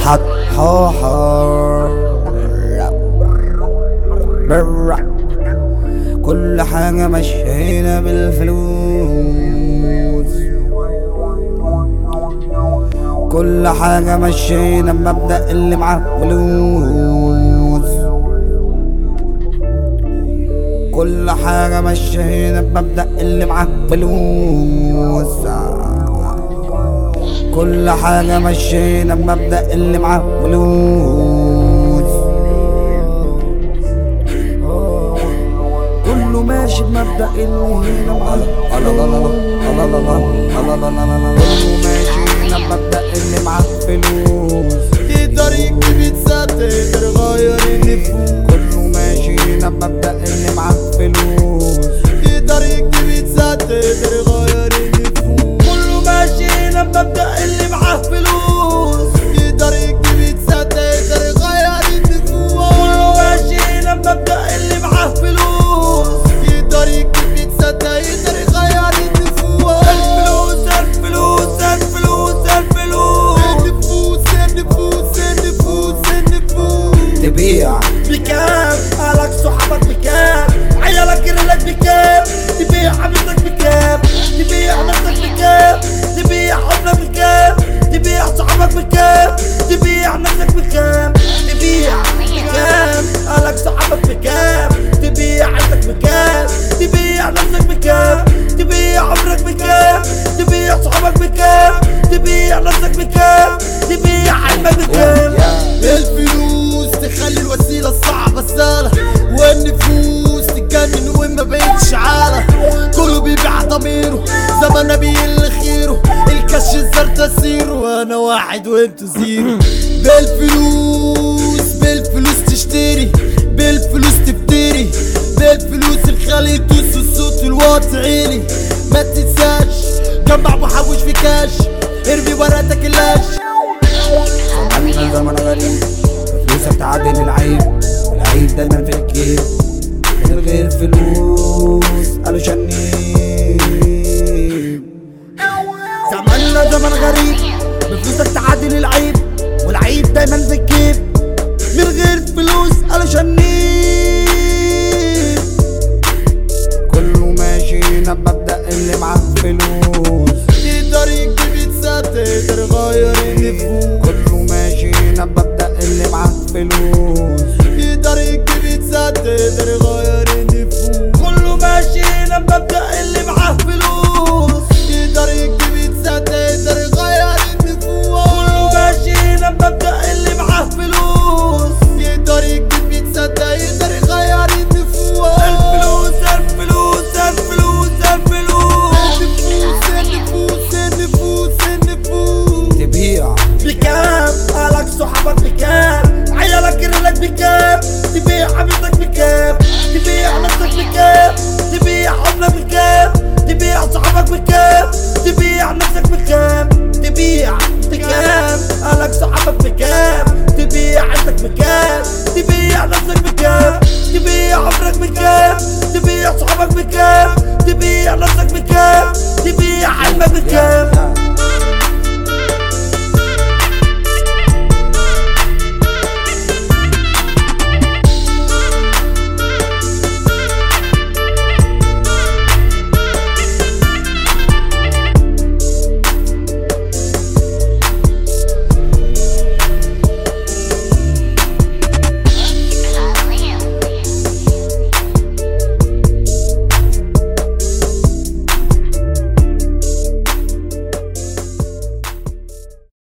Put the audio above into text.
هتحاحر برع كل حاجة مشينا بالفلوس كل حاجة مشينا بمبدأ اللي معاه فلوس كل حاجة مشينا بمبدأ اللي معاه فلوس كل حاجة مشينا بمبدأ اللي معاه فلوس كله ماشي بمبدأ اللي هنا معاه كله ماشي بمبدأ اللي معاه فلوس تقدر يكتب يتسد تقدر يغير النفوس كله ماشي بمبدأ اللي معاه فلوس تقدر يكتب يتسد تقدر يغير النفوس كله ماشي بمبدأ اللي معاه فلوس يقدر يكتب يتسد يقدر يغير النفوس كله ماشي بمبدأ اللي معاه فلوس يقدر يكتب يتسد يقدر يغير النفوس الفلوس الفلوس الفلوس الفلوس النفوس النفوس النفوس النفوس تبيع بكام اهلك صحابك بكام عيالك رجلك بكام تبيع حبيبتك بكام تبيع نفسك بكام تبيع حضنك بكام تبيع صحابك بكام تبيع نفسك بكام تبيع بكام اهلك صحابك بكام تبيع عيلتك بكام تبيع نفسك بكام تبيع عمرك بكام تبيع صحابك بكام تبيع نفسك بكام تبيع علمك بكام الفلوس تخلي الوسيلة الصعبة سهلة والنفوس تتجنن وما بقتش عالة كله بيبيع ضميره زمن بيقل خيره الكش الزر تسيره وانا واحد وانتو زيرو بالفلوس بالفلوس تشتري بالفلوس تفتري بالفلوس الخلي يدوس الصوت الواطي عيني ما تنساش جمع وحوش في كاش ارمي ورقتك اللاش عملنا زمن غريب فلوسك تعادل العيب العيب دايما في الجيب من غير فلوس قالوا شنيب زماننا زمن غريب بفلوسك تعادل العيب والعيب دايما في الجيب من غير فلوس قالوا شنيب كله ماشينا بمبدأ اللي معاه فلوس يقدر يكتب يتسد يقدر يغير النفوس كله ماشينا بمبدأ اللي معاه فلوس يقدر يكتب يتسد يقدر يغير النفوس كله ماشي بمبدأ اللي معاه فلوس يقدر يكتب يتسد يقدر يغير النفوس كله ماشي بمبدأ اللي معاه فلوس يقدر يكتب يتسد يقدر يغير النفوس الفلوس الفلوس الفلوس الفلوس النفوس النفوس النفوس النفوس تبيع بكام اهلك صحابك بكام عيالك رجلك بكام تبيع حبيبتك بكام تبيع نفسك بكام تبيع حضنك بكام تبيع صحابك بكام تبيع نفسك بكام تبيع بكام اهلك صحابك بكام تبيع عيلتك بكام تبيع نفسك بكام تبيع عمرك بكام تبيع صحابك بكام تبيع نفسك بكام تبيع علمك بكام